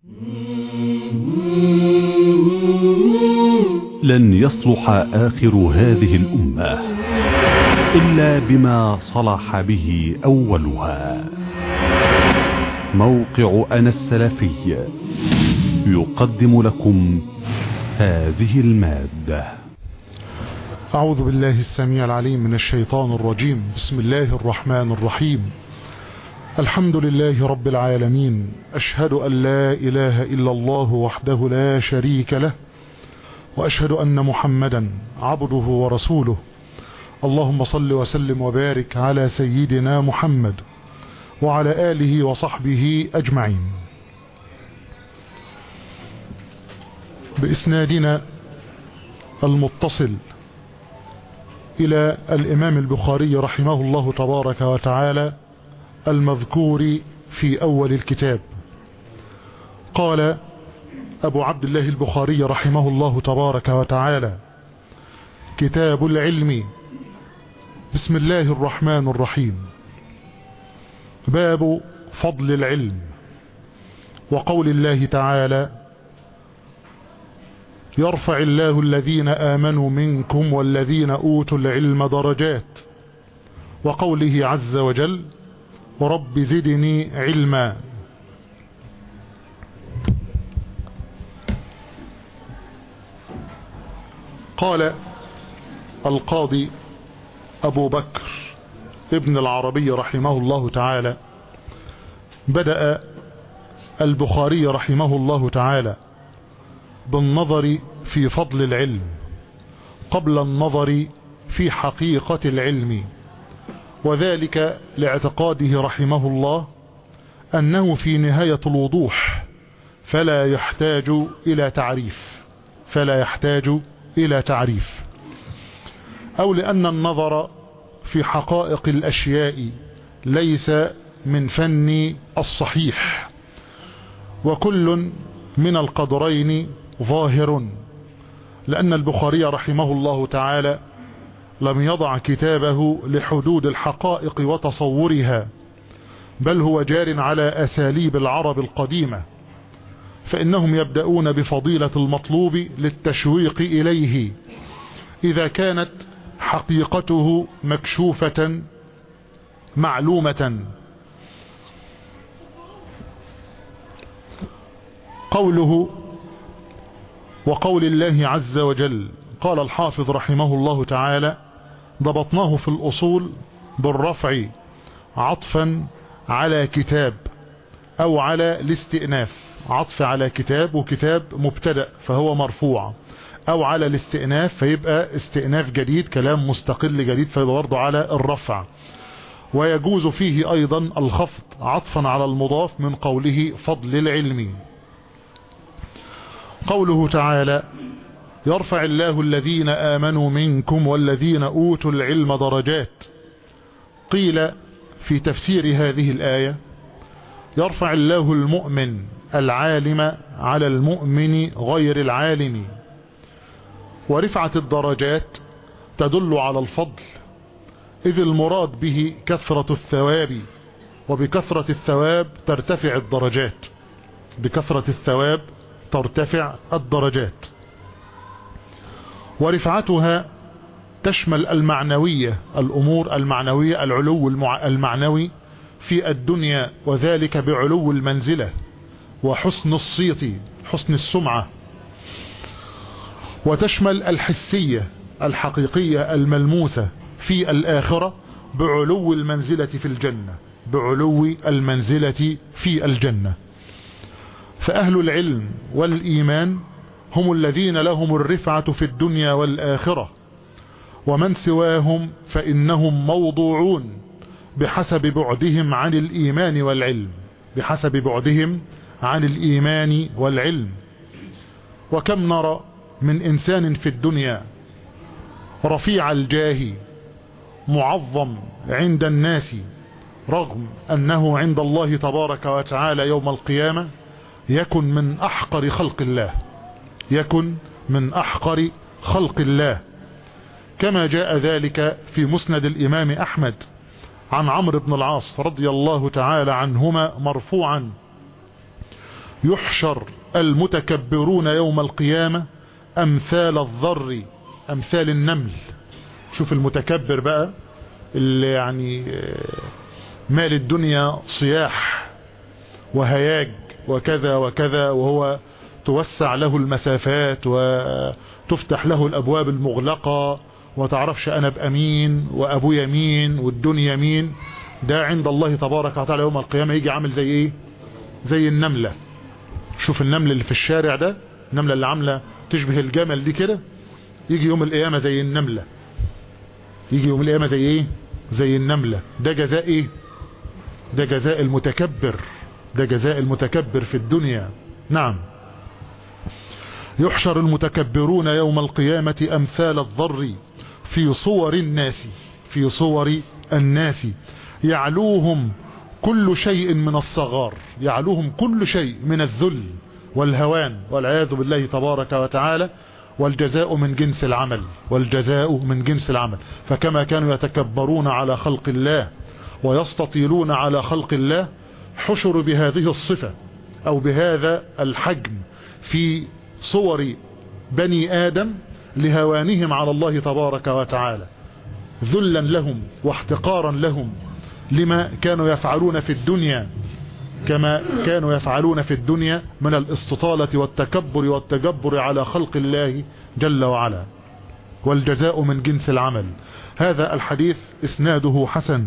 لن يصلح آخر هذه الأمة إلا بما صلح به أولها موقع أنا السلفي يقدم لكم هذه المادة أعوذ بالله السميع العليم من الشيطان الرجيم بسم الله الرحمن الرحيم الحمد لله رب العالمين أشهد أن لا إله إلا الله وحده لا شريك له وأشهد أن محمدا عبده ورسوله اللهم صل وسلم وبارك على سيدنا محمد وعلى آله وصحبه أجمعين بإسنادنا المتصل إلى الإمام البخاري رحمه الله تبارك وتعالى المذكور في أول الكتاب قال أبو عبد الله البخاري رحمه الله تبارك وتعالى كتاب العلم بسم الله الرحمن الرحيم باب فضل العلم وقول الله تعالى يرفع الله الذين آمنوا منكم والذين أوتوا العلم درجات وقوله عز وجل رب زدني علما قال القاضي أبو بكر ابن العربي رحمه الله تعالى بدأ البخاري رحمه الله تعالى بالنظر في فضل العلم قبل النظر في حقيقة العلم وذلك لاعتقاده رحمه الله أنه في نهاية الوضوح فلا يحتاج إلى تعريف فلا يحتاج إلى تعريف أو لأن النظر في حقائق الأشياء ليس من فن الصحيح وكل من القدرين ظاهر لأن البخاري رحمه الله تعالى لم يضع كتابه لحدود الحقائق وتصورها بل هو جار على أساليب العرب القديمة فإنهم يبدأون بفضيلة المطلوب للتشويق إليه إذا كانت حقيقته مكشوفة معلومة قوله وقول الله عز وجل قال الحافظ رحمه الله تعالى ضبطناه في الأصول بالرفع عطفا على كتاب أو على الاستئناف عطف على كتاب وكتاب مبتدأ فهو مرفوع أو على الاستئناف فيبقى استئناف جديد كلام مستقل جديد فيبقى برضه على الرفع ويجوز فيه أيضا الخفض عطفا على المضاف من قوله فضل العلم قوله تعالى يرفع الله الذين آمنوا منكم والذين أوتوا العلم درجات قيل في تفسير هذه الآية يرفع الله المؤمن العالم على المؤمن غير العالم ورفعة الدرجات تدل على الفضل إذ المراد به كثرة الثواب وبكثرة الثواب ترتفع الدرجات بكثرة الثواب ترتفع الدرجات ورفعتها تشمل المعنوية الأمور المعنوية العلو المعنوي في الدنيا وذلك بعلو المنزلة وحسن الصيت حسن السمعة وتشمل الحسية الحقيقية الملموسة في الآخرة بعلو المنزلة في الجنة بعلو المنزلة في الجنة فأهل العلم والإيمان هم الذين لهم الرفعة في الدنيا والآخرة ومن سواهم فإنهم موضوعون بحسب بعدهم عن الإيمان والعلم بحسب بعدهم عن الإيمان والعلم وكم نرى من إنسان في الدنيا رفيع الجاه معظم عند الناس رغم أنه عند الله تبارك وتعالى يوم القيامة يكن من أحقر خلق الله يكن من أحقر خلق الله كما جاء ذلك في مسند الإمام أحمد عن عمرو بن العاص رضي الله تعالى عنهما مرفوعا يحشر المتكبرون يوم القيامة امثال الذر امثال النمل شوف المتكبر بقى اللي يعني مال الدنيا صياح وهياج وكذا وكذا وهو توسع له المسافات وتفتح له الابواب المغلقة وتعرفش انا بامين وابو يمين والدنيا مين ده عند الله تبارك وتعالى يوم القيامة يجي عامل زي ايه زي النملة شوف النمل اللي في الشارع ده النملة اللي عاملة تشبه الجمل دي كده يجي يوم القيامة زي النملة يجي يوم القيامة زي ايه زي النملة ده جزاء ايه ده جزاء المتكبر ده جزاء المتكبر في الدنيا نعم يحشر المتكبرون يوم القيامة امثال الضر في صور الناس في صور الناس يعلوهم كل شيء من الصغار يعلوهم كل شيء من الذل والهوان والعياذ بالله تبارك وتعالى والجزاء من جنس العمل والجزاء من جنس العمل فكما كانوا يتكبرون على خلق الله ويستطيلون على خلق الله حشر بهذه الصفة او بهذا الحجم في صور بني آدم لهوانهم على الله تبارك وتعالى ذلا لهم واحتقارا لهم لما كانوا يفعلون في الدنيا كما كانوا يفعلون في الدنيا من الاستطالة والتكبر والتجبر على خلق الله جل وعلا والجزاء من جنس العمل هذا الحديث اسناده حسن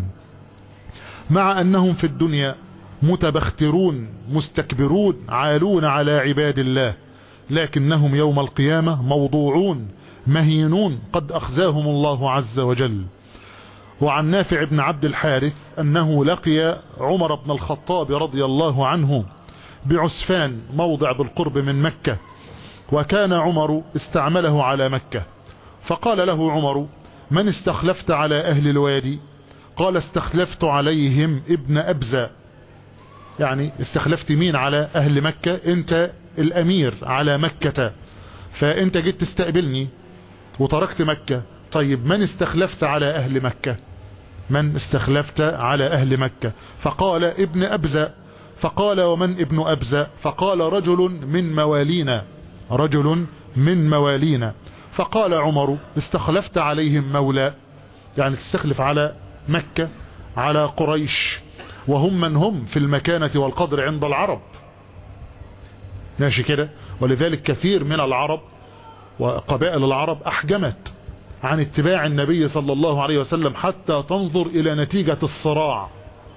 مع انهم في الدنيا متبخترون مستكبرون عالون على عباد الله لكنهم يوم القيامة موضوعون مهينون قد اخزاهم الله عز وجل وعن نافع بن عبد الحارث أنه لقي عمر بن الخطاب رضي الله عنه بعسفان موضع بالقرب من مكة وكان عمر استعمله على مكة فقال له عمر من استخلفت على أهل الوادي قال استخلفت عليهم ابن أبزة يعني استخلفت مين على أهل مكة انت الأمير على مكة فانت جيت تستقبلني وتركت مكة طيب من استخلفت على أهل مكة من استخلفت على أهل مكة فقال ابن أبزة فقال ومن ابن أبزة فقال رجل من موالينا رجل من موالينا فقال عمر استخلفت عليهم مولى يعني تستخلف على مكة على قريش وهم من هم في المكانة والقدر عند العرب ماشي كده ولذلك كثير من العرب وقبائل العرب أحجمت عن اتباع النبي صلى الله عليه وسلم حتى تنظر إلى نتيجة الصراع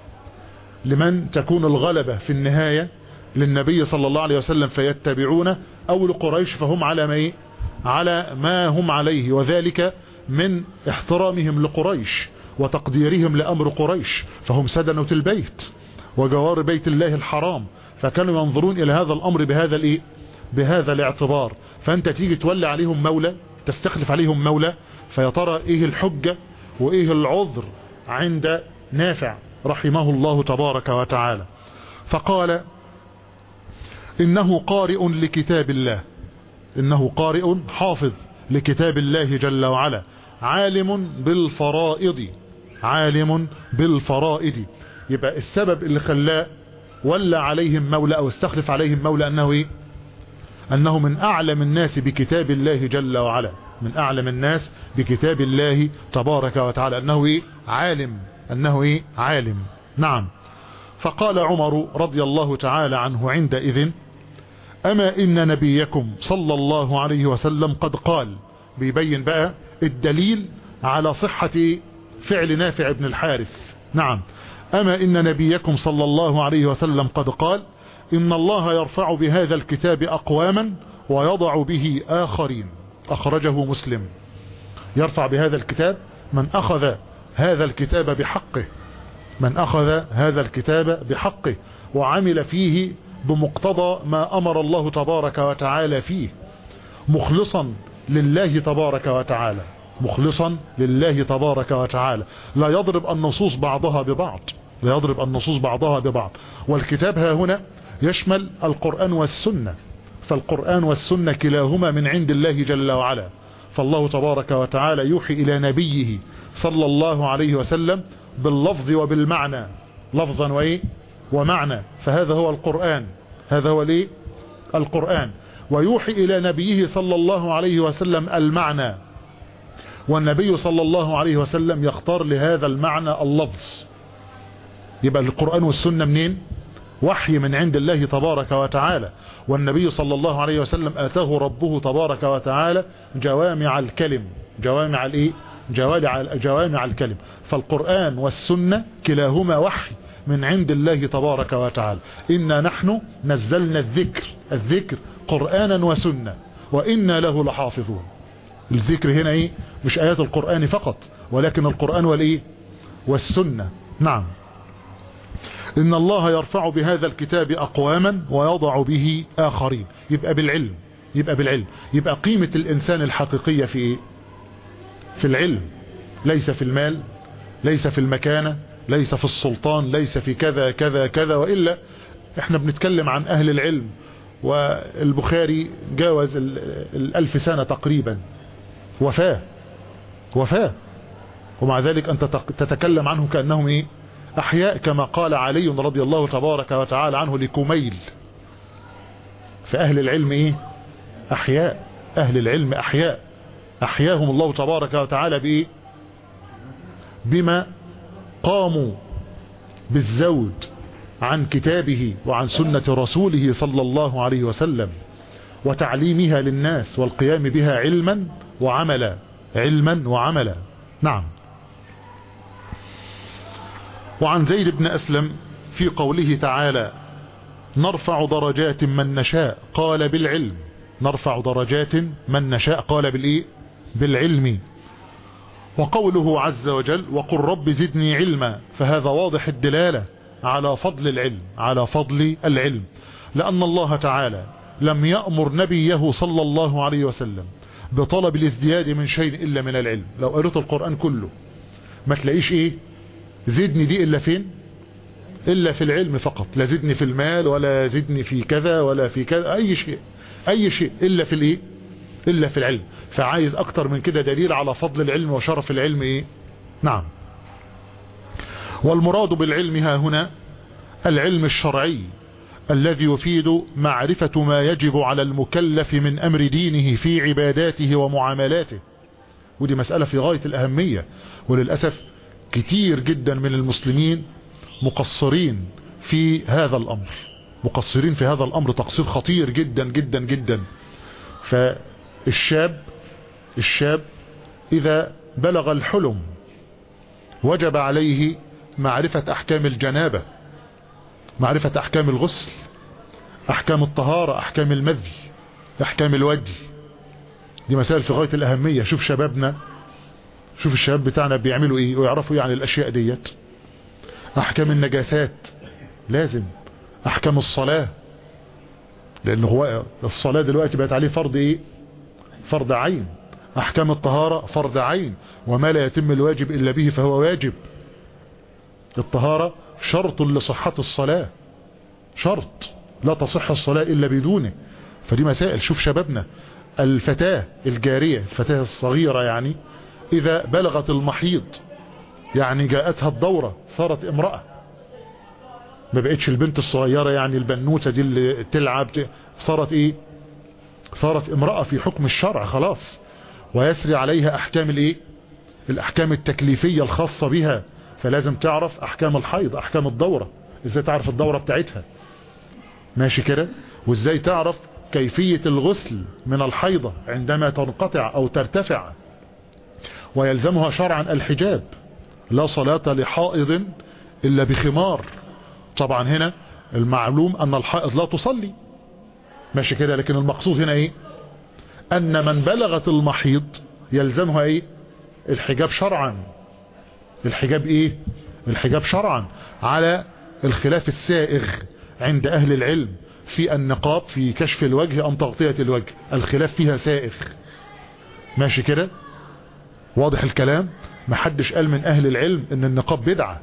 لمن تكون الغلبة في النهاية للنبي صلى الله عليه وسلم فيتبعون أو لقريش فهم على ما على ما هم عليه وذلك من احترامهم لقريش وتقديرهم لأمر قريش فهم سدنة البيت وجوار بيت الله الحرام فكانوا ينظرون إلى هذا الأمر بهذا الإيه بهذا الاعتبار فأنت تيجي تولي عليهم مولى تستخلف عليهم مولى فيا ترى ايه الحجة وايه العذر عند نافع رحمه الله تبارك وتعالى فقال انه قارئ لكتاب الله انه قارئ حافظ لكتاب الله جل وعلا عالم بالفرائض عالم بالفرائض يبقى السبب اللي خلاه ولى عليهم مولى او استخلف عليهم مولى انه ايه انه من اعلم الناس بكتاب الله جل وعلا من اعلم الناس بكتاب الله تبارك وتعالى انه ايه عالم انه ايه عالم نعم فقال عمر رضي الله تعالى عنه عندئذ اما ان نبيكم صلى الله عليه وسلم قد قال بيبين بقى الدليل على صحة فعل نافع بن الحارث نعم اما ان نبيكم صلى الله عليه وسلم قد قال ان الله يرفع بهذا الكتاب اقواما ويضع به اخرين اخرجه مسلم يرفع بهذا الكتاب من اخذ هذا الكتاب بحقه من اخذ هذا الكتاب بحقه وعمل فيه بمقتضى ما امر الله تبارك وتعالى فيه مخلصا لله تبارك وتعالى مخلصا لله تبارك وتعالى لا يضرب النصوص بعضها ببعض لا يضرب النصوص بعضها ببعض والكتاب ها هنا يشمل القرآن والسنة فالقرآن والسنة كلاهما من عند الله جل وعلا فالله تبارك وتعالى يوحي إلى نبيه صلى الله عليه وسلم باللفظ وبالمعنى لفظا وإيه ومعنى فهذا هو القرآن هذا هو الايه القرآن ويوحي الى نبيه صلى الله عليه وسلم المعنى والنبي صلى الله عليه وسلم يختار لهذا المعنى اللفظ يبقى القرآن والسنة منين وحي من عند الله تبارك وتعالى والنبي صلى الله عليه وسلم آتاه ربه تبارك وتعالى جوامع الكلم جوامع الايه جوامع, جوامع الكلم فالقرآن والسنة كلاهما وحي من عند الله تبارك وتعالى إنا نحن نزلنا الذكر الذكر قرآنا وسنة وإنا له لحافظون الذكر هنا ايه مش آيات القرآن فقط ولكن القرآن والايه والسنة نعم إن الله يرفع بهذا الكتاب أقواما ويضع به آخرين يبقى بالعلم يبقى بالعلم يبقى قيمة الإنسان الحقيقية في إيه في العلم ليس في المال ليس في المكانة ليس في السلطان ليس في كذا كذا كذا وإلا احنا بنتكلم عن أهل العلم والبخاري جاوز الألف سنة تقريبا وفاه وفاه ومع ذلك أنت تتكلم عنه كأنهم إيه أحياء كما قال علي رضي الله تبارك وتعالى عنه لكميل فأهل العلم إيه أحياء أهل العلم أحياء أحياهم الله تبارك وتعالى بإيه بما قاموا بالزود عن كتابه وعن سنة رسوله صلى الله عليه وسلم وتعليمها للناس والقيام بها علما وعملا علما وعملا نعم وعن زيد بن أسلم في قوله تعالى نرفع درجات من نشاء قال بالعلم نرفع درجات من نشاء قال بالإيه بالعلم وقوله عز وجل وقل رب زدني علما فهذا واضح الدلالة على فضل العلم على فضل العلم لأن الله تعالى لم يأمر نبيه صلى الله عليه وسلم بطلب الازدياد من شيء إلا من العلم لو قريت القرآن كله ما تلاقيش ايه زدني دي إلا فين إلا في العلم فقط لا زدني في المال ولا زدني في كذا ولا في كذا أي شيء أي شيء إلا في الإيه إلا في العلم فعايز أكتر من كده دليل على فضل العلم وشرف العلم إيه نعم والمراد بالعلم ها هنا العلم الشرعي الذي يفيد معرفة ما يجب على المكلف من أمر دينه في عباداته ومعاملاته ودي مسألة في غاية الأهمية وللأسف كتير جدا من المسلمين مقصرين في هذا الأمر مقصرين في هذا الأمر تقصير خطير جدا جدا جدا فالشاب الشاب إذا بلغ الحلم وجب عليه معرفة أحكام الجنابة معرفة أحكام الغسل أحكام الطهارة أحكام المذي أحكام الودي دي مسائل في غاية الأهمية شوف شبابنا شوف الشباب بتاعنا بيعملوا ايه ويعرفوا ايه عن الاشياء ديت احكام النجاسات لازم احكام الصلاة لان هو الصلاة دلوقتي بقت عليه فرض ايه فرض عين احكام الطهارة فرض عين وما لا يتم الواجب الا به فهو واجب الطهارة شرط لصحة الصلاة شرط لا تصح الصلاة الا بدونه فدي مسائل شوف شبابنا الفتاة الجارية الفتاة الصغيرة يعني إذا بلغت المحيض يعني جاءتها الدورة صارت امرأة ما بقتش البنت الصغيرة يعني البنوتة دي اللي تلعب صارت ايه صارت امرأة في حكم الشرع خلاص ويسري عليها احكام الايه الاحكام التكليفية الخاصة بها فلازم تعرف احكام الحيض احكام الدورة ازاي تعرف الدورة بتاعتها ماشي كده وازاي تعرف كيفية الغسل من الحيضة عندما تنقطع او ترتفع ويلزمها شرعا الحجاب لا صلاة لحائض إلا بخمار طبعا هنا المعلوم أن الحائض لا تصلي ماشي كده لكن المقصود هنا إيه أن من بلغت المحيض يلزمها إيه الحجاب شرعا الحجاب إيه الحجاب شرعا على الخلاف السائغ عند أهل العلم في النقاب في كشف الوجه أم تغطية الوجه الخلاف فيها سائغ ماشي كده واضح الكلام محدش قال من اهل العلم ان النقاب بدعة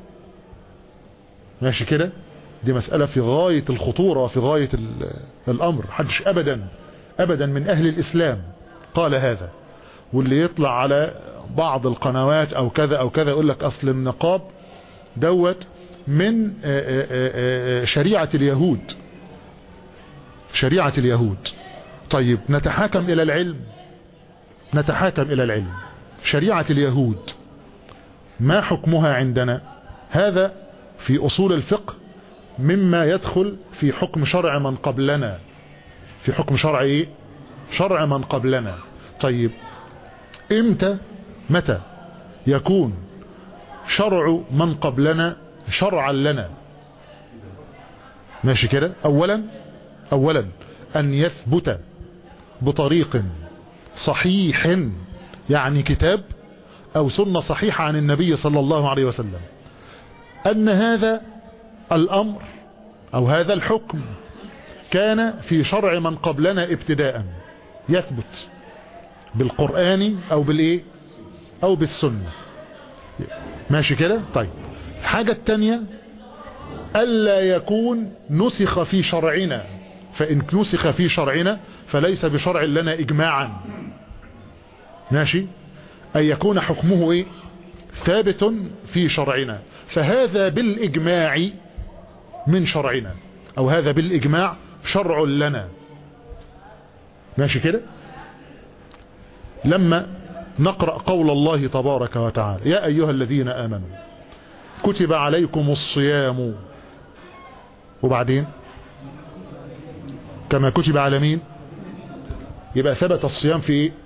ماشي كده دي مسألة في غاية الخطورة وفي غاية الامر حدش ابدا ابدا من اهل الاسلام قال هذا واللي يطلع على بعض القنوات او كذا او كذا يقول لك اصل النقاب دوت من شريعة اليهود شريعة اليهود طيب نتحاكم الى العلم نتحاكم الى العلم شريعة اليهود ما حكمها عندنا هذا في اصول الفقه مما يدخل في حكم شرع من قبلنا في حكم شرع ايه شرع من قبلنا طيب امتى متى يكون شرع من قبلنا شرعا لنا ماشي كده اولا اولا ان يثبت بطريق صحيح يعني كتاب او سنة صحيحة عن النبي صلى الله عليه وسلم ان هذا الامر او هذا الحكم كان في شرع من قبلنا ابتداء يثبت بالقرآن او بالايه او بالسنة ماشي كده طيب الحاجة التانية ألا يكون نسخ في شرعنا فإن نسخ في شرعنا فليس بشرع لنا إجماعا ماشي أن يكون حكمه إيه ثابت في شرعنا فهذا بالإجماع من شرعنا أو هذا بالإجماع شرع لنا ماشي كده لما نقرأ قول الله تبارك وتعالى يا أيها الذين آمنوا كتب عليكم الصيام وبعدين كما كتب على مين يبقى ثبت الصيام في ايه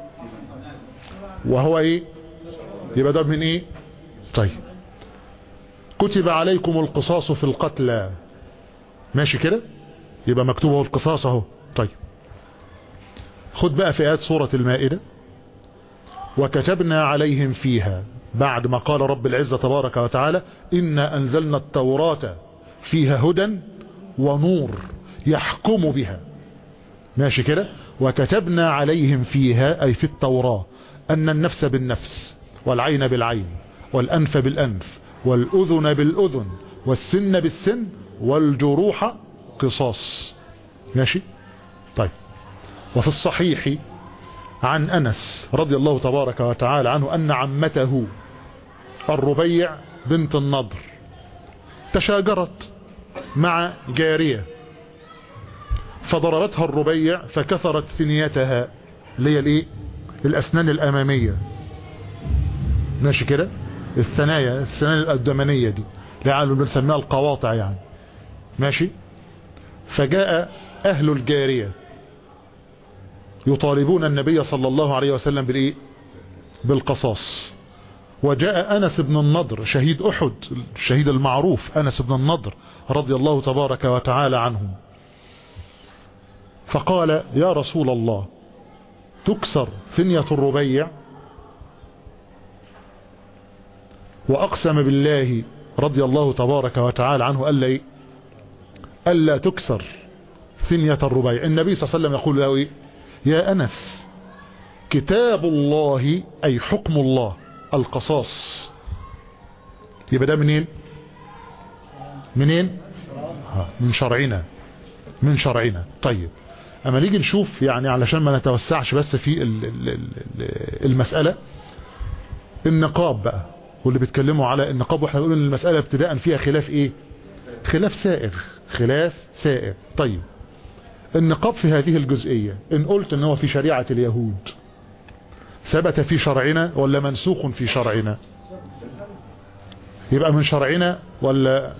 وهو ايه يبقى ده من ايه طيب كتب عليكم القصاص في القتلى ماشي كده يبقى مكتوبه القصاص اهو طيب خد بقى في آيات سورة المائدة وكتبنا عليهم فيها بعد ما قال رب العزة تبارك وتعالى إنا أنزلنا التوراة فيها هدى ونور يحكم بها ماشي كده وكتبنا عليهم فيها أي في التوراة أن النفس بالنفس والعين بالعين والأنف بالأنف والأذن بالأذن والسن بالسن والجروح قصاص ماشي طيب وفي الصحيح عن أنس رضي الله تبارك وتعالى عنه أن عمته الربيع بنت النضر تشاجرت مع جارية فضربتها الربيع فكثرت ثنيتها اللي هي الايه الاسنان الامامية ماشي كده الثنايا الثنايا القدمانية دي لعلهم بنسميها القواطع يعني ماشي فجاء اهل الجارية يطالبون النبي صلى الله عليه وسلم بالايه بالقصاص وجاء أنس بن النضر شهيد أحد الشهيد المعروف أنس بن النضر رضي الله تبارك وتعالى عنه فقال يا رسول الله تكسر ثنية الربيع وأقسم بالله رضي الله تبارك وتعالى عنه ألا, إيه؟ ألا تكسر ثنية الربيع النبي صلى الله عليه وسلم يقول له إيه؟ يا أنس كتاب الله أي حكم الله القصاص يبقى ده منين منين من شرعنا من شرعنا طيب اما نيجي نشوف يعني علشان ما نتوسعش بس في المسألة النقاب بقى واللي بيتكلموا على النقاب واحنا بنقول ان المسألة ابتداء فيها خلاف ايه خلاف سائر خلاف سائر طيب النقاب في هذه الجزئية ان قلت ان هو في شريعة اليهود ثبت في شرعنا ولا منسوخ في شرعنا يبقى من شرعنا ولا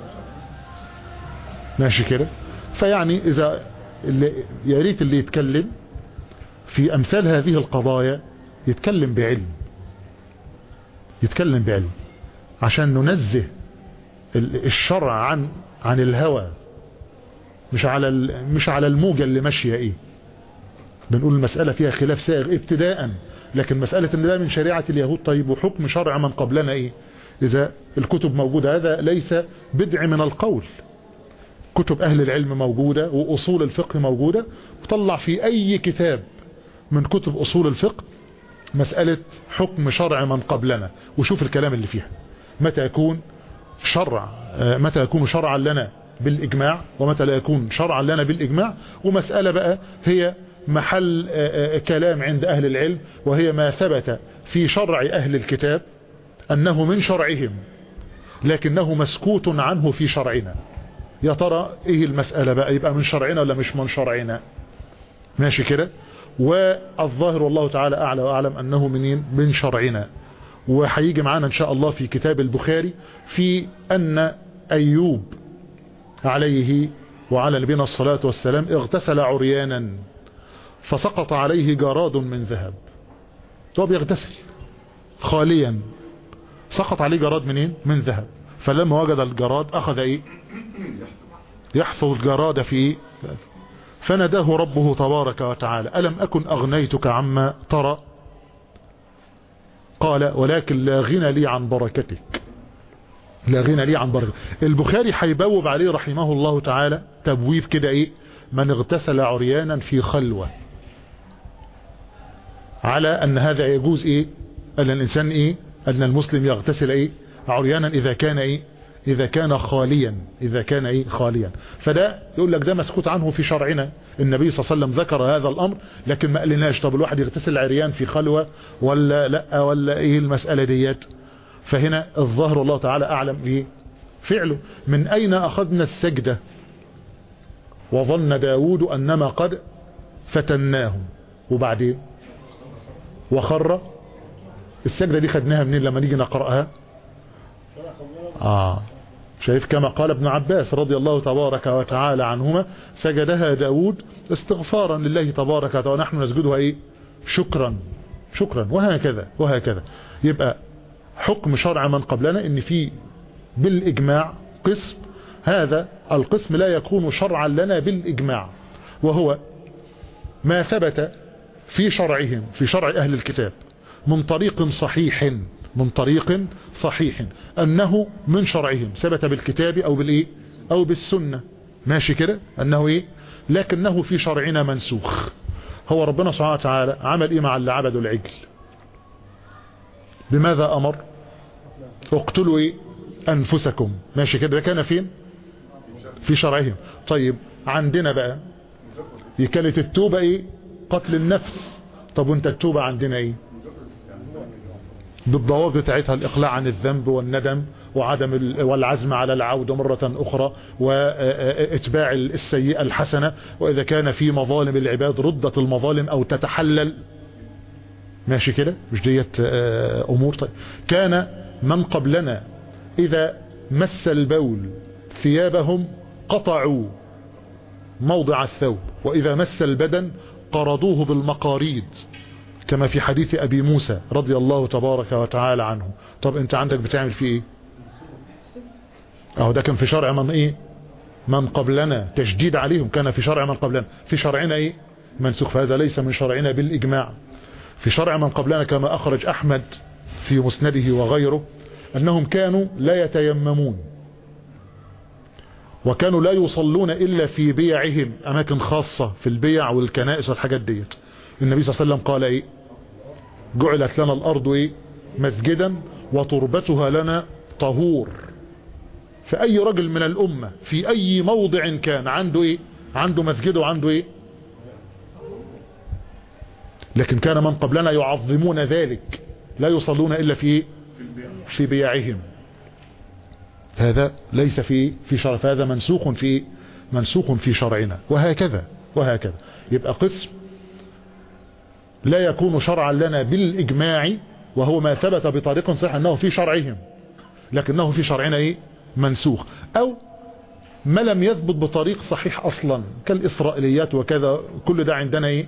ماشي كده فيعني اذا اللي يا ريت اللي يتكلم في امثال هذه القضايا يتكلم بعلم يتكلم بعلم عشان ننزه الشرع عن عن الهوى مش على مش على الموجة اللي ماشية ايه بنقول المسألة فيها خلاف سائغ ابتداء لكن مسألة ان ده من شريعة اليهود طيب وحكم شرع من قبلنا ايه اذا الكتب موجودة هذا ليس بدع من القول كتب اهل العلم موجودة واصول الفقه موجودة وطلع في اي كتاب من كتب اصول الفقه مسألة حكم شرع من قبلنا وشوف الكلام اللي فيها متى يكون شرع متى يكون شرعا لنا بالاجماع ومتى لا يكون شرعا لنا بالاجماع ومسألة بقى هي محل كلام عند أهل العلم وهي ما ثبت في شرع أهل الكتاب أنه من شرعهم لكنه مسكوت عنه في شرعنا يا ترى ايه المسألة بقى يبقى من شرعنا ولا مش من شرعنا ماشي كده والظاهر والله تعالى اعلى واعلم انه منين من شرعنا وهيجي معانا ان شاء الله في كتاب البخاري في ان ايوب عليه وعلى نبينا الصلاة والسلام اغتسل عريانا فسقط عليه جراد من ذهب هو بيغتسل خاليا سقط عليه جراد منين من ذهب فلما وجد الجراد اخذ ايه يحفظ الجراد في ايه فنداه ربه تبارك وتعالى ألم أكن أغنيتك عما ترى قال ولكن لا غنى لي عن بركتك لا غنى لي عن بركتك البخاري هيبوب عليه رحمه الله تعالى تبويب كده ايه من اغتسل عريانا في خلوة على ان هذا يجوز ايه ان الانسان ايه ان المسلم يغتسل ايه عريانا اذا كان ايه اذا كان خاليا اذا كان ايه خاليا فده يقول لك ده مسكوت عنه في شرعنا النبي صلى الله عليه وسلم ذكر هذا الامر لكن ما قالناش طب الواحد يغتسل عريان في خلوة ولا لا ولا ايه المسألة ديت فهنا الظاهر الله تعالى اعلم ايه فعله من اين اخذنا السجدة وظن داود انما قد فتناهم وبعدين وخر السجدة دي خدناها منين لما نيجي نقرأها آه شايف كما قال ابن عباس رضي الله تبارك وتعالى عنهما سجدها داود استغفارا لله تبارك وتعالى ونحن نسجدها ايه شكرا شكرا وهكذا وهكذا يبقى حكم شرع من قبلنا ان في بالاجماع قسم هذا القسم لا يكون شرعا لنا بالاجماع وهو ما ثبت في شرعهم في شرع اهل الكتاب من طريق صحيح من طريق صحيح انه من شرعهم ثبت بالكتاب او بالايه او بالسنة ماشي كده انه ايه لكنه في شرعنا منسوخ هو ربنا سبحانه وتعالى عمل ايه مع اللي عبدوا العجل بماذا امر اقتلوا ايه انفسكم ماشي كده ده كان فين في شرعهم طيب عندنا بقى كانت التوبة ايه قتل النفس طب وانت التوبة عندنا ايه بالضوابط بتاعتها الإقلاع عن الذنب والندم وعدم والعزم على العودة مرة أخرى وإتباع السيئة الحسنة وإذا كان في مظالم العباد ردت المظالم أو تتحلل ماشي كده مش ديت أمور طيب كان من قبلنا إذا مس البول ثيابهم قطعوا موضع الثوب وإذا مس البدن قرضوه بالمقاريد كما في حديث أبي موسى رضي الله تبارك وتعالى عنه طب انت عندك بتعمل فيه ايه اهو ده كان في شرع من ايه من قبلنا تشديد عليهم كان في شرع من قبلنا في شرعنا ايه منسوخ فهذا ليس من شرعنا بالإجماع في شرع من قبلنا كما أخرج أحمد في مسنده وغيره أنهم كانوا لا يتيممون وكانوا لا يصلون إلا في بيعهم أماكن خاصة في البيع والكنائس والحاجات ديت النبي صلى الله عليه وسلم قال ايه جعلت لنا الارض ايه مسجدا وتربتها لنا طهور فاي رجل من الامة في اي موضع كان عنده ايه عنده مسجد وعنده ايه لكن كان من قبلنا يعظمون ذلك لا يصلون الا في ايه في بيعهم هذا ليس في في شرع هذا منسوخ في منسوخ في شرعنا وهكذا وهكذا يبقى قسم لا يكون شرعا لنا بالإجماع وهو ما ثبت بطريق صحيح أنه في شرعهم لكنه في شرعنا إيه؟ منسوخ أو ما لم يثبت بطريق صحيح أصلا كالإسرائيليات وكذا كل ده عندنا إيه؟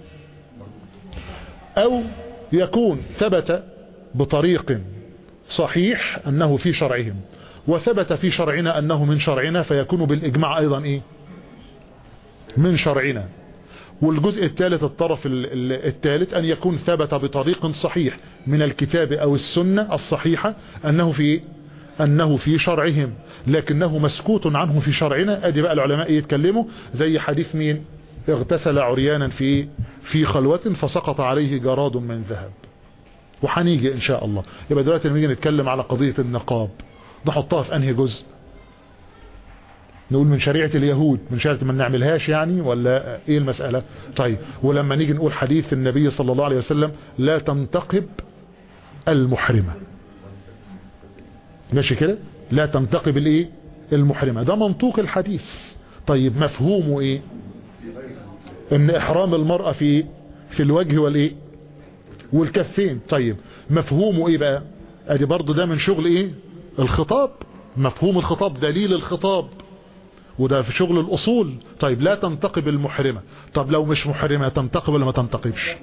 أو يكون ثبت بطريق صحيح أنه في شرعهم وثبت في شرعنا أنه من شرعنا فيكون بالإجماع أيضا إيه؟ من شرعنا والجزء الثالث الطرف الثالث أن يكون ثبت بطريق صحيح من الكتاب أو السنة الصحيحة أنه في أنه في شرعهم لكنه مسكوت عنه في شرعنا أدي بقى العلماء يتكلموا زي حديث مين اغتسل عريانا في في خلوة فسقط عليه جراد من ذهب وحنيجي إن شاء الله يبقى دلوقتي لما نيجي نتكلم على قضية النقاب نحطها في أنهي جزء نقول من شريعة اليهود من شريعة ما نعملهاش يعني ولا ايه المسألة طيب ولما نيجي نقول حديث النبي صلى الله عليه وسلم لا تنتقب المحرمة ماشي كده لا تنتقب الايه المحرمة ده منطوق الحديث طيب مفهومه ايه ان احرام المرأة في في الوجه والايه والكفين طيب مفهومه ايه بقى ادي برضو ده من شغل ايه الخطاب مفهوم الخطاب دليل الخطاب وده في شغل الاصول طيب لا تنتقب المحرمة طب لو مش محرمة تنتقب ولا ما تنتقبش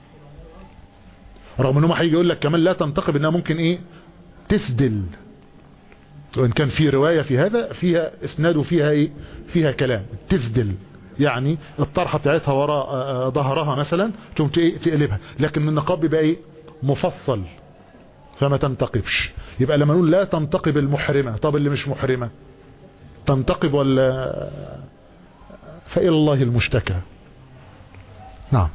رغم انه هيجي يقول لك كمان لا تنتقب انها ممكن ايه تسدل وان كان في رواية في هذا فيها اسناد وفيها ايه فيها كلام تسدل يعني الطرحة بتاعتها وراء ظهرها مثلا تقوم تقلبها لكن النقاب بيبقى ايه مفصل فما تنتقبش يبقى لما نقول لا تنتقب المحرمة طب اللي مش محرمة تنتقب ولا فإلى الله المشتكى نعم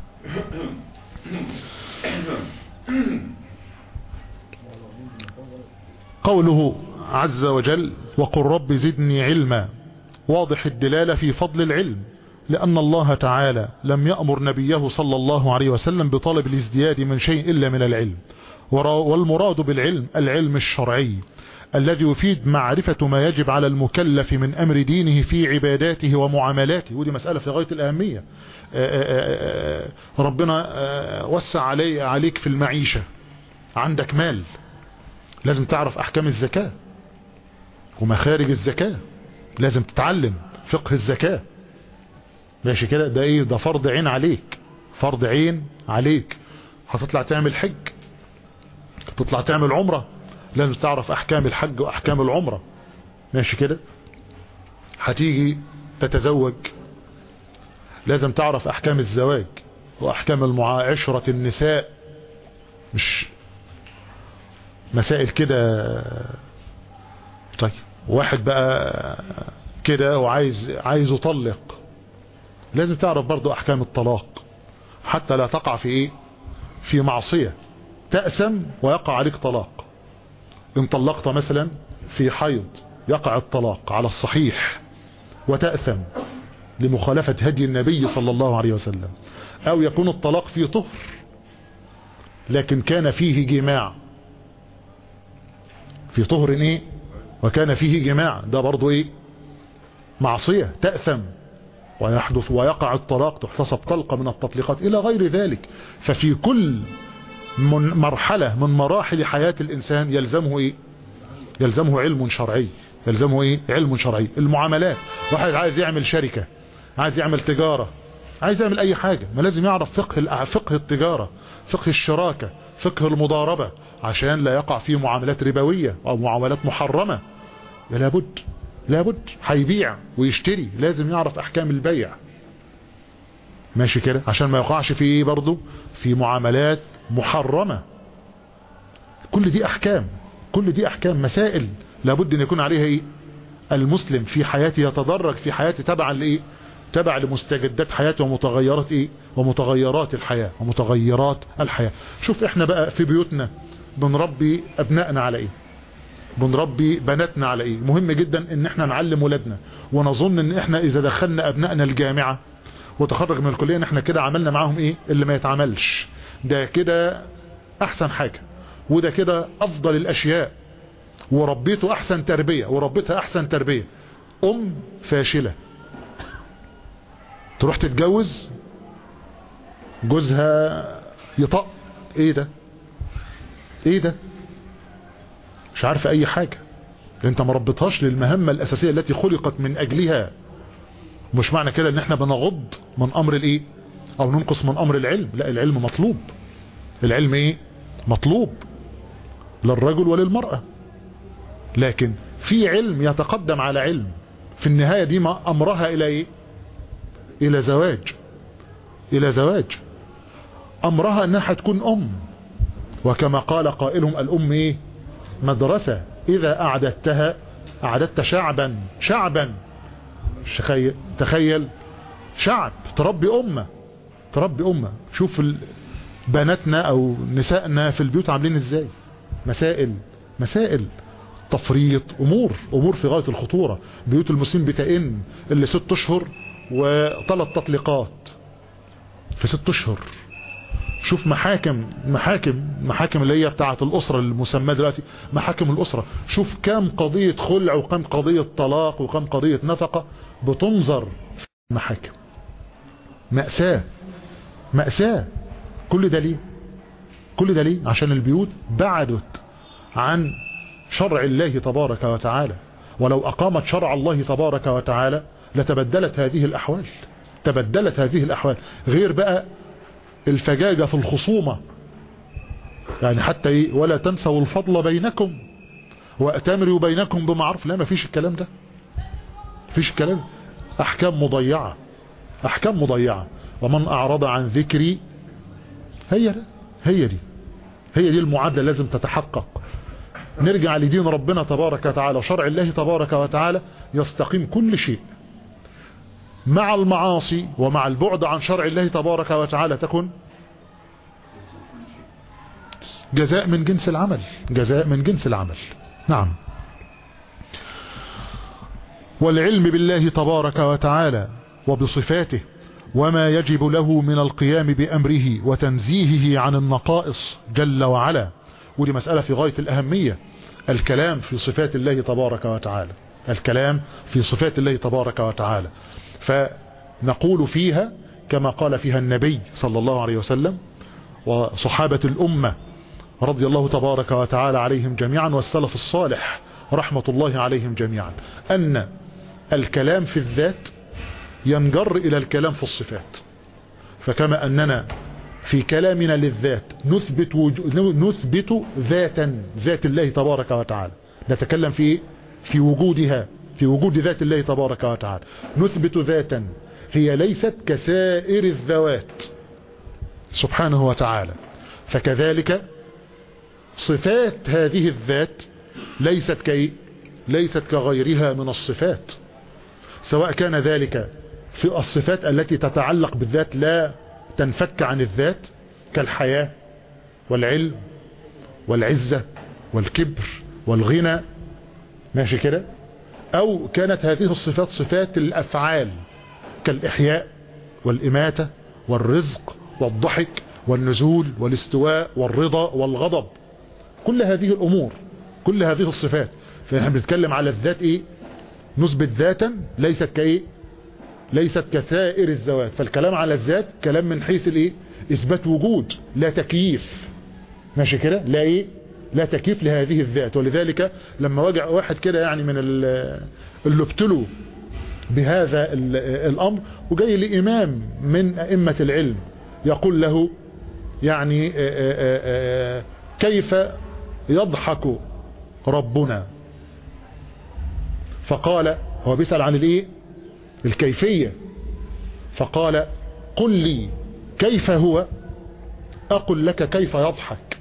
قوله عز وجل وقل رب زدني علما واضح الدلالة في فضل العلم لأن الله تعالى لم يأمر نبيه صلى الله عليه وسلم بطلب الازدياد من شيء إلا من العلم والمراد بالعلم العلم الشرعي الذي يفيد معرفة ما يجب على المكلف من أمر دينه في عباداته ومعاملاته ودي مسألة في غاية الأهمية ربنا وسع علي عليك في المعيشة عندك مال لازم تعرف أحكام الزكاة ومخارج الزكاة لازم تتعلم فقه الزكاة ماشي كده ده ايه ده فرض عين عليك فرض عين عليك هتطلع تعمل حج تطلع تعمل عمرة لازم تعرف احكام الحج واحكام العمرة ماشي كده هتيجي تتزوج لازم تعرف احكام الزواج واحكام المعاشرة النساء مش مسائل كده طيب واحد بقى كده وعايز عايز يطلق لازم تعرف برضو احكام الطلاق حتى لا تقع في ايه في معصية تأسم ويقع عليك طلاق ان طلقت مثلا في حيض يقع الطلاق على الصحيح وتأثم لمخالفة هدي النبي صلى الله عليه وسلم او يكون الطلاق في طهر لكن كان فيه جماع في طهر ايه وكان فيه جماع ده برضو ايه معصية تأثم ويحدث ويقع الطلاق تحتسب طلقة من التطليقات إلى غير ذلك ففي كل من مرحلة من مراحل حياة الإنسان يلزمه إيه يلزمه علم شرعي يلزمه إيه علم شرعي المعاملات واحد عايز يعمل شركة عايز يعمل تجارة عايز يعمل أي حاجة ما لازم يعرف فقه فقه التجارة فقه الشراكة فقه المضاربة عشان لا يقع فيه معاملات ربوية أو معاملات محرمة لابد لابد هيبيع ويشتري لازم يعرف احكام البيع ماشي كده عشان ما يقعش في ايه برضه في معاملات محرمة كل دي احكام كل دي احكام مسائل لابد ان يكون عليها ايه المسلم في حياته يتدرج في حياته تبعا لايه تبع لمستجدات حياته ومتغيرات ايه ومتغيرات الحياة ومتغيرات الحياة شوف احنا بقى في بيوتنا بنربي ابنائنا على ايه بنربي بناتنا على ايه مهم جدا ان احنا نعلم ولادنا ونظن ان احنا اذا دخلنا ابنائنا الجامعة وتخرج من الكلية ان احنا كده عملنا معاهم ايه اللي ما يتعملش ده كده احسن حاجة وده كده افضل الاشياء وربيته احسن تربية وربيتها احسن تربية ام فاشلة تروح تتجوز جوزها يطق ايه ده ايه ده مش عارفه اي حاجة انت ما ربطهاش للمهمة الاساسية التي خلقت من اجلها مش معنى كده ان احنا بنغض من امر الايه او ننقص من امر العلم لا العلم مطلوب العلم ايه مطلوب للرجل وللمرأة لكن في علم يتقدم على علم في النهاية دي ما امرها الى ايه الى زواج الى زواج امرها انها هتكون ام وكما قال قائلهم الام ايه مدرسة اذا اعددتها اعددت شعبا شعبا تخيل تخيل شعب تربي امة تربي امة شوف بناتنا او نسائنا في البيوت عاملين ازاي مسائل مسائل تفريط امور امور في غاية الخطورة بيوت المسلمين بتئن اللي ست اشهر وثلاث تطليقات في ست اشهر شوف محاكم محاكم محاكم اللي هي بتاعة الأسرة المسمى دلوقتي محاكم الأسرة شوف كم قضية خلع وكم قضية طلاق وكم قضية نفقة بتنظر في المحاكم مأساة مأساة كل ده ليه كل ده ليه عشان البيوت بعدت عن شرع الله تبارك وتعالى ولو أقامت شرع الله تبارك وتعالى لتبدلت هذه الأحوال تبدلت هذه الأحوال غير بقى الفجاجة في الخصومة يعني حتى إيه ولا تنسوا الفضل بينكم وأتامروا بينكم بمعروف لا ما فيش الكلام ده فيش الكلام أحكام مضيعة أحكام مضيعة ومن أعرض عن ذكري هي ده هي دي هي دي المعادلة لازم تتحقق نرجع لدين ربنا تبارك وتعالى وشرع الله تبارك وتعالى يستقيم كل شيء مع المعاصي ومع البعد عن شرع الله تبارك وتعالى تكن جزاء من جنس العمل جزاء من جنس العمل نعم والعلم بالله تبارك وتعالى وبصفاته وما يجب له من القيام بأمره وتنزيهه عن النقائص جل وعلا ودي مسألة في غاية الأهمية الكلام في صفات الله تبارك وتعالى الكلام في صفات الله تبارك وتعالى فنقول فيها كما قال فيها النبي صلى الله عليه وسلم وصحابة الأمة رضي الله تبارك وتعالى عليهم جميعا والسلف الصالح رحمة الله عليهم جميعا أن الكلام في الذات ينجر إلى الكلام في الصفات فكما أننا في كلامنا للذات نثبت, وجو... نثبت ذاتا ذات الله تبارك وتعالى نتكلم في في وجودها في وجود ذات الله تبارك وتعالى نثبت ذاتا هي ليست كسائر الذوات سبحانه وتعالى فكذلك صفات هذه الذات ليست كي ليست كغيرها من الصفات سواء كان ذلك في الصفات التي تتعلق بالذات لا تنفك عن الذات كالحياة والعلم والعزة والكبر والغنى ماشي كده او كانت هذه الصفات صفات الافعال كالاحياء والاماتة والرزق والضحك والنزول والاستواء والرضا والغضب كل هذه الامور كل هذه الصفات فنحن بنتكلم على الذات ايه نثبت ذاتا ليست كايه ليست كسائر الذوات فالكلام على الذات كلام من حيث الايه اثبات وجود لا تكييف ماشي كده لا ايه لا تكييف لهذه الذات ولذلك لما وجع واحد كده يعني من اللي ابتلوا بهذا الامر وجاي لامام من ائمة العلم يقول له يعني كيف يضحك ربنا فقال هو بيسأل عن الايه الكيفية فقال قل لي كيف هو أقول لك كيف يضحك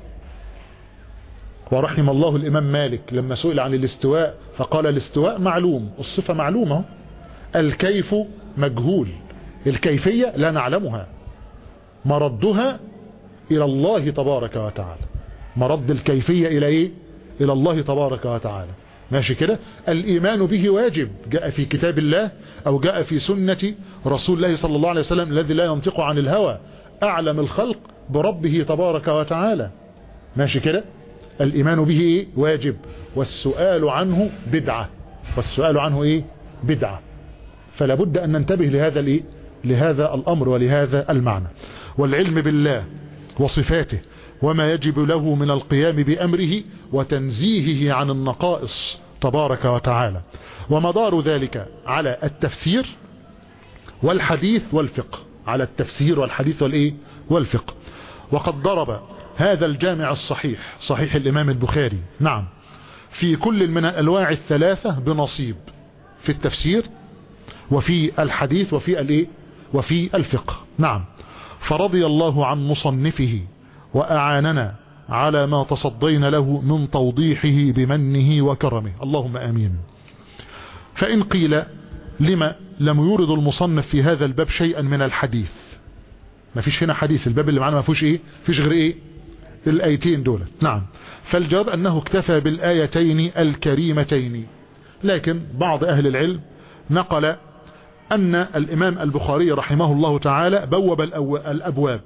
ورحم الله الإمام مالك لما سئل عن الاستواء فقال الاستواء معلوم الصفة معلومة الكيف مجهول الكيفية لا نعلمها مردها إلى الله تبارك وتعالى مرد الكيفية إلى إيه إلى الله تبارك وتعالى ماشي كده الإيمان به واجب جاء في كتاب الله أو جاء في سنة رسول الله صلى الله عليه وسلم الذي لا ينطق عن الهوى أعلم الخلق بربه تبارك وتعالى ماشي كده الإيمان به إيه؟ واجب والسؤال عنه بدعة والسؤال عنه إيه بدعة فلا بد أن ننتبه لهذا الإيه لهذا الأمر ولهذا المعنى والعلم بالله وصفاته وما يجب له من القيام بأمره وتنزيهه عن النقائص تبارك وتعالى ومدار ذلك على التفسير والحديث والفقه على التفسير والحديث والإيه والفقه وقد ضرب هذا الجامع الصحيح صحيح الإمام البخاري نعم في كل من الأنواع الثلاثة بنصيب في التفسير وفي الحديث وفي الايه وفي الفقه نعم فرضي الله عن مصنفه وأعاننا على ما تصدينا له من توضيحه بمنه وكرمه اللهم آمين فإن قيل لما لم يورد المصنف في هذا الباب شيئا من الحديث ما فيش هنا حديث الباب اللي معنا ما فيش ايه فيش غير ايه الايتين دول نعم فالجواب انه اكتفى بالايتين الكريمتين لكن بعض اهل العلم نقل ان الامام البخاري رحمه الله تعالى بوب الابواب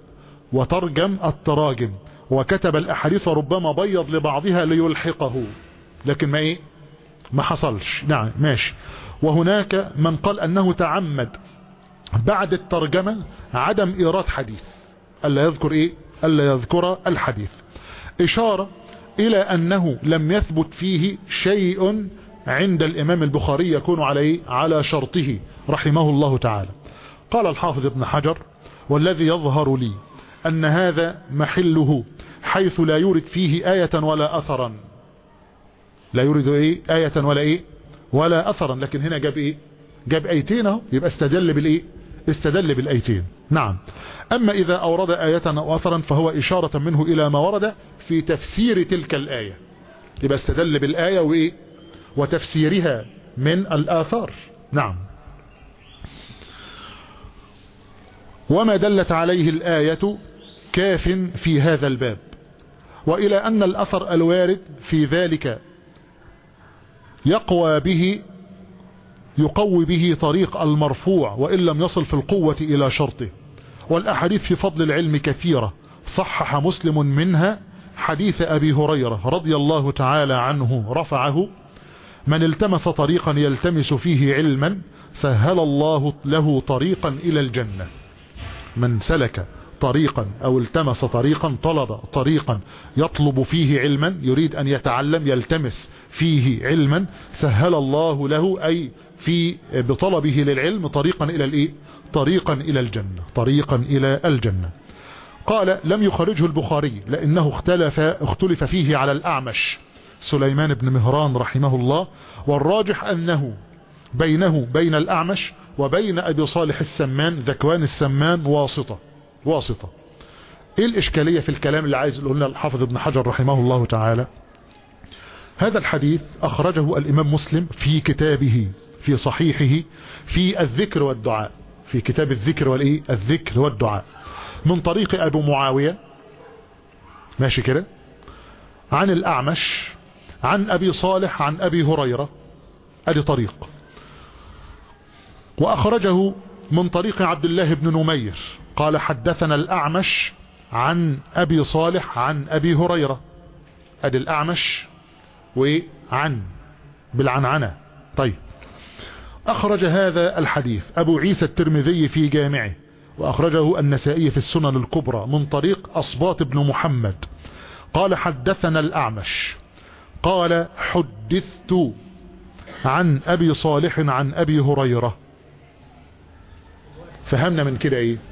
وترجم التراجم وكتب الأحاديث ربما بيض لبعضها ليلحقه لكن ما ايه ما حصلش نعم ماشي وهناك من قال أنه تعمد بعد الترجمة عدم إيراد حديث ألا يذكر إيه ألا يذكر الحديث إشارة إلى أنه لم يثبت فيه شيء عند الإمام البخاري يكون عليه على شرطه رحمه الله تعالى قال الحافظ ابن حجر والذي يظهر لي أن هذا محله حيث لا يورد فيه آية ولا أثرا لا يورد إيه آية ولا إيه ولا أثرا لكن هنا جاب إيه جاب أيتين اهو يبقى استدل بالإيه استدل بالأيتين نعم أما إذا أورد آية أو أثرا فهو إشارة منه إلى ما ورد في تفسير تلك الآية يبقى استدل بالآية وإيه وتفسيرها من الآثار نعم وما دلت عليه الآية كاف في هذا الباب وإلى أن الأثر الوارد في ذلك يقوى به يقوي به طريق المرفوع وإن لم يصل في القوة إلى شرطه والأحاديث في فضل العلم كثيرة صحح مسلم منها حديث أبي هريرة رضي الله تعالى عنه رفعه من التمس طريقا يلتمس فيه علما سهل الله له طريقا إلى الجنة من سلك طريقا أو التمس طريقا طلب طريقا يطلب فيه علما يريد أن يتعلم يلتمس فيه علما سهل الله له أي في بطلبه للعلم طريقا إلى الإيه طريقا إلى الجنة طريقا إلى الجنة قال لم يخرجه البخاري لأنه اختلف اختلف فيه على الأعمش سليمان بن مهران رحمه الله والراجح أنه بينه بين الأعمش وبين أبي صالح السمان ذكوان السمان واسطة واسطة ايه الاشكالية في الكلام اللي عايز يقول لنا الحافظ ابن حجر رحمه الله تعالى هذا الحديث اخرجه الامام مسلم في كتابه في صحيحه في الذكر والدعاء في كتاب الذكر والايه الذكر والدعاء من طريق ابو معاوية ماشي كده عن الاعمش عن ابي صالح عن ابي هريرة ادي طريق واخرجه من طريق عبد الله بن نمير قال حدثنا الأعمش عن أبي صالح عن أبي هريرة أدي الأعمش وعن بالعنعنة طيب أخرج هذا الحديث أبو عيسى الترمذي في جامعه وأخرجه النسائي في السنن الكبرى من طريق أصباط بن محمد قال حدثنا الأعمش قال حدثت عن أبي صالح عن أبي هريرة فهمنا من كده ايه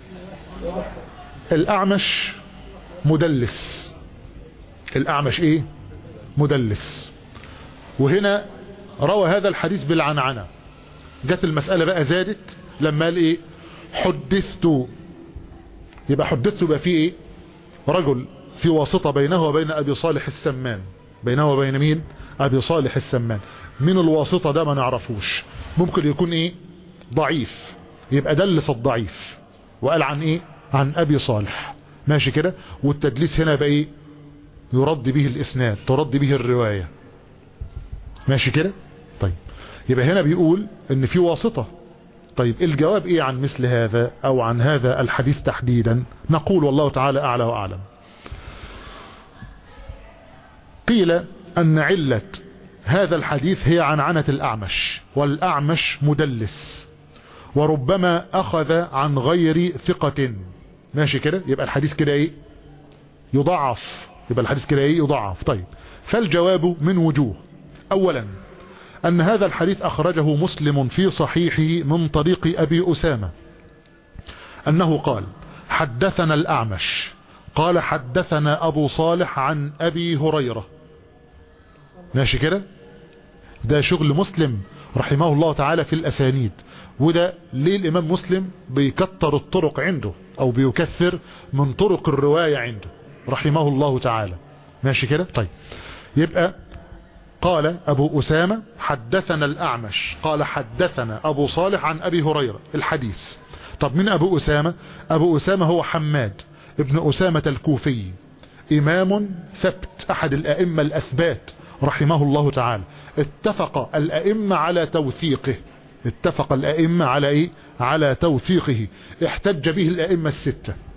الاعمش مدلس الاعمش ايه مدلس وهنا روى هذا الحديث بالعنعنة جت المسألة بقى زادت لما قال ايه حدثت يبقى حدثت بقى فيه ايه رجل في واسطة بينه وبين ابي صالح السمان بينه وبين مين ابي صالح السمان من الواسطة ده ما نعرفوش ممكن يكون ايه ضعيف يبقى دلس الضعيف وقال عن ايه عن ابي صالح ماشي كده والتدليس هنا بقى ايه يرد به الاسناد ترد به الرواية ماشي كده طيب يبقى هنا بيقول ان في واسطة طيب الجواب ايه عن مثل هذا او عن هذا الحديث تحديدا نقول والله تعالى اعلى واعلم قيل ان علة هذا الحديث هي عن عنة الاعمش والاعمش مدلس وربما اخذ عن غير ثقة ماشي كده يبقى الحديث كده ايه يضعف يبقى الحديث كده ايه يضعف طيب فالجواب من وجوه اولا ان هذا الحديث اخرجه مسلم في صحيحه من طريق ابي اسامة انه قال حدثنا الاعمش قال حدثنا ابو صالح عن ابي هريرة ماشي كده ده شغل مسلم رحمه الله تعالى في الاسانيد وده ليه الامام مسلم بيكتر الطرق عنده او بيكثر من طرق الرواية عنده رحمه الله تعالى ماشي كده طيب يبقى قال ابو اسامة حدثنا الاعمش قال حدثنا ابو صالح عن ابي هريرة الحديث طب من ابو اسامة ابو اسامة هو حماد ابن اسامة الكوفي امام ثبت احد الائمة الاثبات رحمه الله تعالى اتفق الائمة على توثيقه اتفق الائمة على ايه على توثيقه احتج به الائمة الستة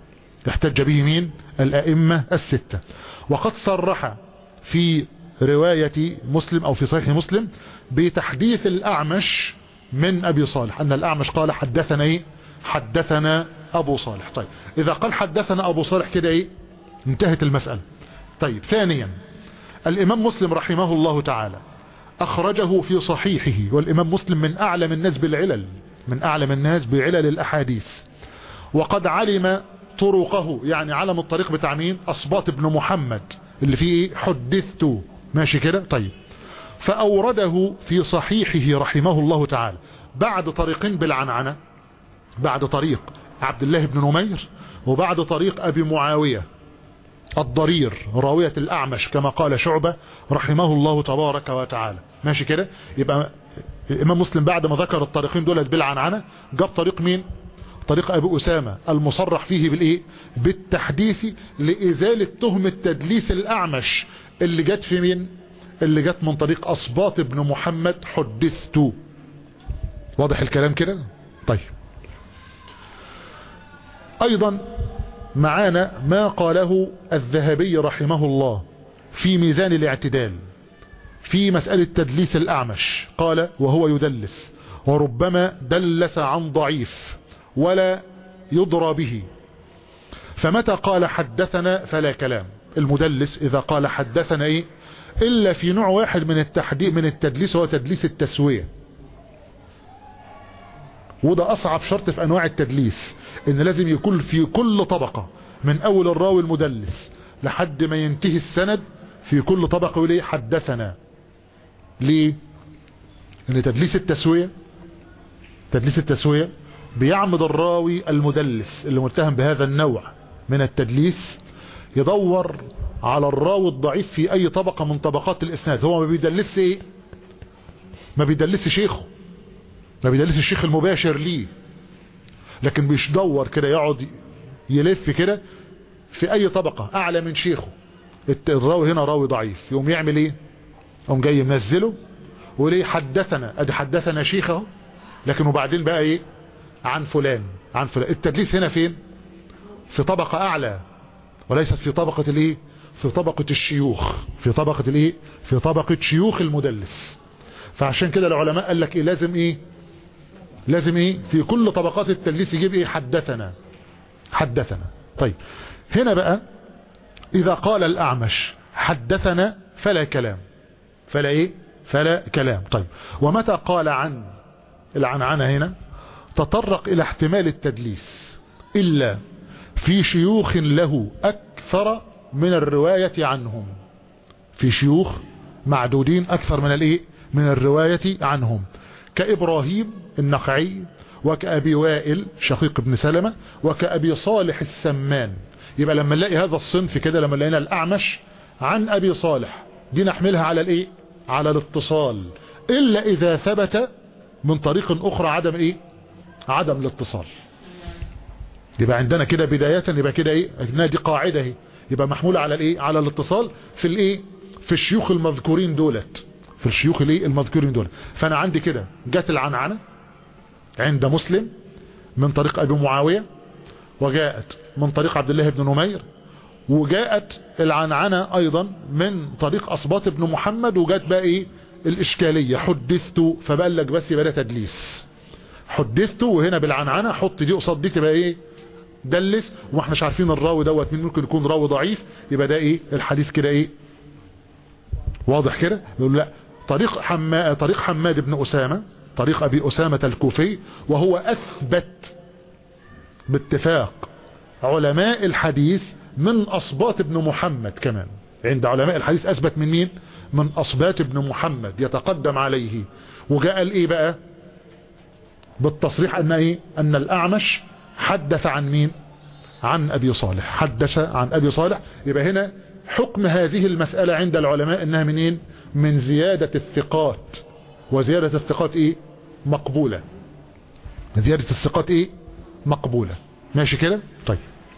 احتج به مين الأئمة الستة وقد صرح في رواية مسلم أو في صحيح مسلم بتحديث الأعمش من أبي صالح أن الأعمش قال حدثنا إيه حدثنا أبو صالح طيب إذا قال حدثنا أبو صالح كده إيه انتهت المسألة طيب ثانيا الإمام مسلم رحمه الله تعالى أخرجه في صحيحه والإمام مسلم من أعلم الناس بالعلل من أعلم الناس بعلل الأحاديث وقد علم طرقه يعني علم الطريق بتاع مين أصباط ابن محمد اللي فيه حدثت ماشي كده طيب فأورده في صحيحه رحمه الله تعالى بعد طريقين بالعنعنة بعد طريق عبد الله بن نمير وبعد طريق أبي معاوية الضرير راوية الأعمش كما قال شعبة رحمه الله تبارك وتعالى ماشي كده يبقى الإمام مسلم بعد ما ذكر الطريقين دولت بالعنعنة جاب طريق مين طريق أبي أسامة المصرح فيه بالإيه بالتحديث لإزالة تهمة تدليس الأعمش اللي جت في مين اللي جت من طريق أصباط ابن محمد حدثت واضح الكلام كده طيب أيضا معانا ما قاله الذهبي رحمه الله في ميزان الاعتدال في مسألة تدليس الأعمش قال وهو يدلس وربما دلس عن ضعيف ولا يضرى به فمتى قال حدثنا فلا كلام المدلس إذا قال حدثنا إيه إلا في نوع واحد من التحديد من التدليس هو تدليس التسوية وده أصعب شرط في أنواع التدليس إن لازم يكون في كل طبقة من أول الراوي المدلس لحد ما ينتهي السند في كل طبقة يقول إيه حدثنا ليه إن تدليس التسوية تدليس التسوية بيعمد الراوي المدلس اللي متهم بهذا النوع من التدليس يدور على الراوي الضعيف في اي طبقة من طبقات الاسناد هو ما بيدلس ايه ما بيدلس شيخه ما بيدلس الشيخ المباشر ليه لكن بيدور كده يقعد يلف كده في اي طبقة اعلى من شيخه الراوي هنا راوي ضعيف يقوم يعمل ايه يقوم جاي ينزله وليه حدثنا ادي حدثنا شيخه لكن وبعدين بقى ايه عن فلان عن فلان التدليس هنا فين في طبقة اعلى وليست في طبقة الايه في طبقة الشيوخ في طبقة الايه في طبقة شيوخ المدلس فعشان كده العلماء قال لك ايه لازم ايه لازم ايه في كل طبقات التدليس يجيب ايه حدثنا حدثنا طيب هنا بقى اذا قال الاعمش حدثنا فلا كلام فلا ايه فلا كلام طيب ومتى قال عن العنعنة هنا تطرق الى احتمال التدليس الا في شيوخ له اكثر من الرواية عنهم في شيوخ معدودين اكثر من الايه من الرواية عنهم كابراهيم النخعي وكأبي وائل شقيق ابن سلمة وكأبي صالح السمان يبقى لما نلاقي هذا الصنف كده لما لقينا الاعمش عن ابي صالح دي نحملها على الايه على الاتصال الا اذا ثبت من طريق اخرى عدم ايه عدم الاتصال يبقى عندنا كده بداية يبقى كده ايه دي قاعدة اهي يبقى محمولة على الايه على الاتصال في الايه في الشيوخ المذكورين دولت في الشيوخ الايه المذكورين دولت فانا عندي كده جت العنعنة عند مسلم من طريق ابي معاوية وجاءت من طريق عبد الله بن نمير وجاءت العنعنة ايضا من طريق اصباط بن محمد وجات بقى ايه الاشكالية حدثت فبقلك بس يبقى ده تدليس حدثت وهنا بالعنعنة حط دي قصاد دي تبقى ايه دلس واحنا مش عارفين الراوي دوت مين ممكن يكون راوي ضعيف يبقى ده ايه الحديث كده ايه واضح كده يقول لا طريق حما طريق حماد بن اسامة طريق ابي اسامة الكوفي وهو اثبت باتفاق علماء الحديث من اصباط ابن محمد كمان عند علماء الحديث اثبت من مين من اصبات ابن محمد يتقدم عليه وجاء الايه بقى بالتصريح ان ايه ان الاعمش حدث عن مين عن ابي صالح حدث عن ابي صالح يبقى هنا حكم هذه المسألة عند العلماء انها منين من زيادة الثقات وزيادة الثقات ايه مقبولة زيادة الثقات ايه مقبولة ماشي كده طيب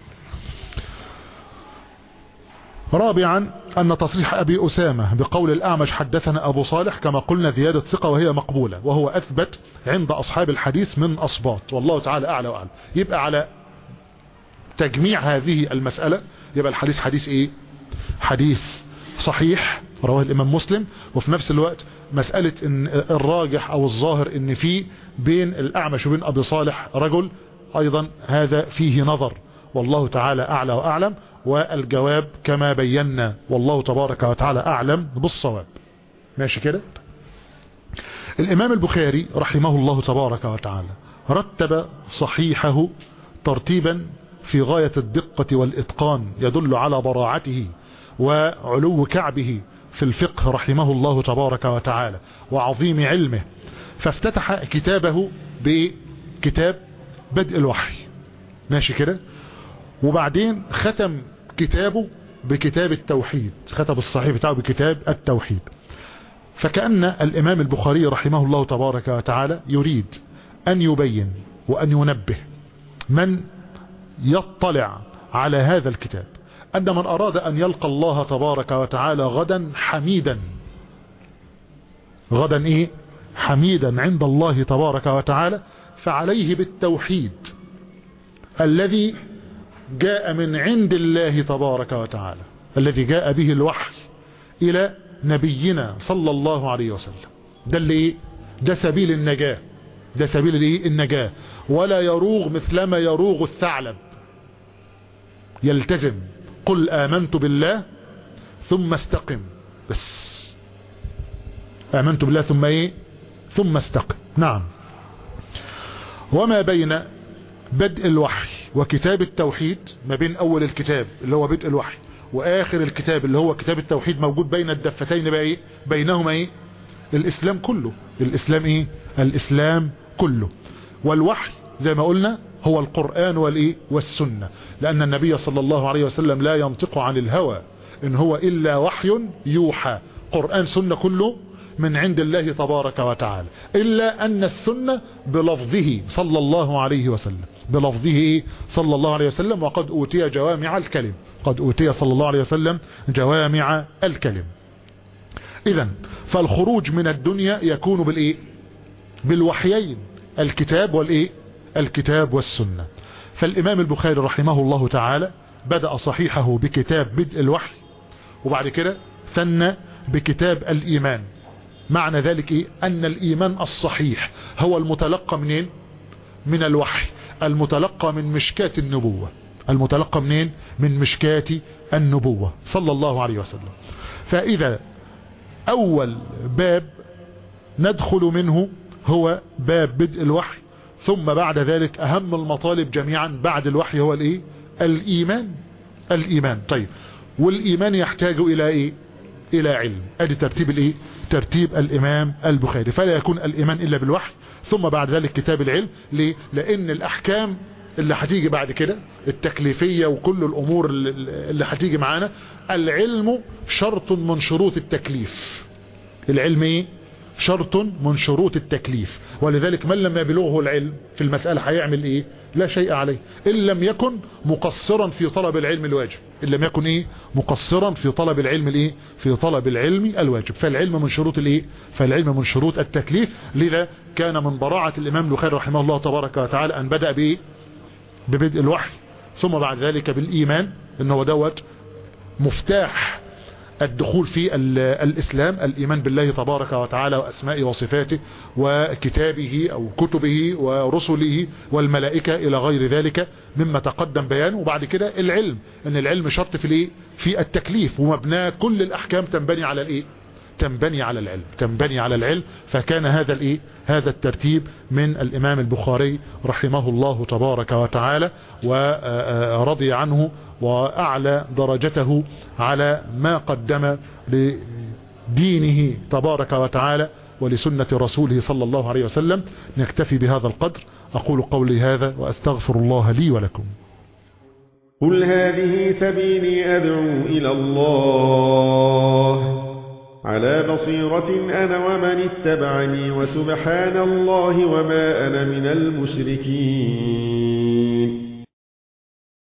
رابعا أن تصريح أبي أسامة بقول الأعمش حدثنا أبو صالح كما قلنا زيادة ثقة وهي مقبولة وهو أثبت عند أصحاب الحديث من أصباط والله تعالى أعلى وأعلى يبقى على تجميع هذه المسألة يبقى الحديث حديث ايه حديث صحيح رواه الامام مسلم وفي نفس الوقت مسألة ان الراجح او الظاهر ان في بين الاعمش وبين ابي صالح رجل ايضا هذا فيه نظر والله تعالى اعلى واعلم والجواب كما بينا والله تبارك وتعالى اعلم بالصواب ماشي كده الامام البخاري رحمه الله تبارك وتعالى رتب صحيحه ترتيبا في غاية الدقة والإتقان يدل على براعته وعلو كعبه في الفقه رحمه الله تبارك وتعالى وعظيم علمه فافتتح كتابه بكتاب بدء الوحي ماشي كده وبعدين ختم كتابه بكتاب التوحيد ختم الصحيح بتاعه بكتاب التوحيد فكأن الإمام البخاري رحمه الله تبارك وتعالى يريد أن يبين وأن ينبه من يطلع على هذا الكتاب أن من أراد أن يلقى الله تبارك وتعالى غدا حميدا غدا إيه حميدا عند الله تبارك وتعالى فعليه بالتوحيد الذي جاء من عند الله تبارك وتعالى الذي جاء به الوحي إلى نبينا صلى الله عليه وسلم ده اللي إيه ده سبيل النجاة ده سبيل الايه النجاة ولا يروغ مثلما يروغ الثعلب يلتزم قل آمنت بالله ثم استقم بس آمنت بالله ثم ايه ثم استقم نعم وما بين بدء الوحي وكتاب التوحيد ما بين اول الكتاب اللي هو بدء الوحي واخر الكتاب اللي هو كتاب التوحيد موجود بين الدفتين بقى ايه بينهما ايه الاسلام كله الاسلام ايه الاسلام كله والوحي زي ما قلنا هو القرآن والايه والسنة لان النبي صلى الله عليه وسلم لا ينطق عن الهوى ان هو الا وحي يوحى قرآن سنة كله من عند الله تبارك وتعالى إلا أن السنة بلفظه صلى الله عليه وسلم بلفظه إيه؟ صلى الله عليه وسلم وقد أوتي جوامع الكلم قد أوتي صلى الله عليه وسلم جوامع الكلم إذا فالخروج من الدنيا يكون بالإيه بالوحيين الكتاب والإيه الكتاب والسنة فالإمام البخاري رحمه الله تعالى بدأ صحيحه بكتاب بدء الوحي وبعد كده ثنى بكتاب الإيمان معنى ذلك إيه؟ أن الإيمان الصحيح هو المتلقى منين من الوحي المتلقى من مشكاة النبوة المتلقى منين من مشكاة النبوة صلى الله عليه وسلم فإذا أول باب ندخل منه هو باب بدء الوحي ثم بعد ذلك أهم المطالب جميعا بعد الوحي هو الإيه الإيمان الإيمان طيب والإيمان يحتاج إلى إيه إلى علم أدي ترتيب الإيه ترتيب الإمام البخاري فلا يكون الإيمان إلا بالوحي ثم بعد ذلك كتاب العلم ليه لأن الأحكام اللي هتيجي بعد كده التكليفية وكل الأمور اللي هتيجي معانا العلم شرط من شروط التكليف العلم ايه شرط من شروط التكليف ولذلك من لم يبلغه العلم في المسألة هيعمل ايه لا شيء عليه إن لم يكن مقصرا في طلب العلم الواجب إن لم يكن ايه مقصرا في طلب العلم الايه في طلب العلم الواجب فالعلم من شروط الايه فالعلم من شروط التكليف لذا كان من براعة الإمام البخاري رحمه الله تبارك وتعالى أن بدأ بايه ببدء الوحي ثم بعد ذلك بالإيمان إنه دوت مفتاح الدخول في الإسلام الإيمان بالله تبارك وتعالى وأسمائه وصفاته وكتابه أو كتبه ورسله والملائكة إلى غير ذلك مما تقدم بيانه وبعد كده العلم أن العلم شرط في الإيه في التكليف ومبناه كل الأحكام تنبني على الإيه تنبني على العلم تنبني على العلم فكان هذا الايه هذا الترتيب من الامام البخاري رحمه الله تبارك وتعالى ورضي عنه واعلى درجته على ما قدم لدينه تبارك وتعالى ولسنة رسوله صلى الله عليه وسلم نكتفي بهذا القدر اقول قولي هذا واستغفر الله لي ولكم قل هذه سبيلي ادعو الى الله على بصيرة أنا ومن اتبعني وسبحان الله وما أنا من المشركين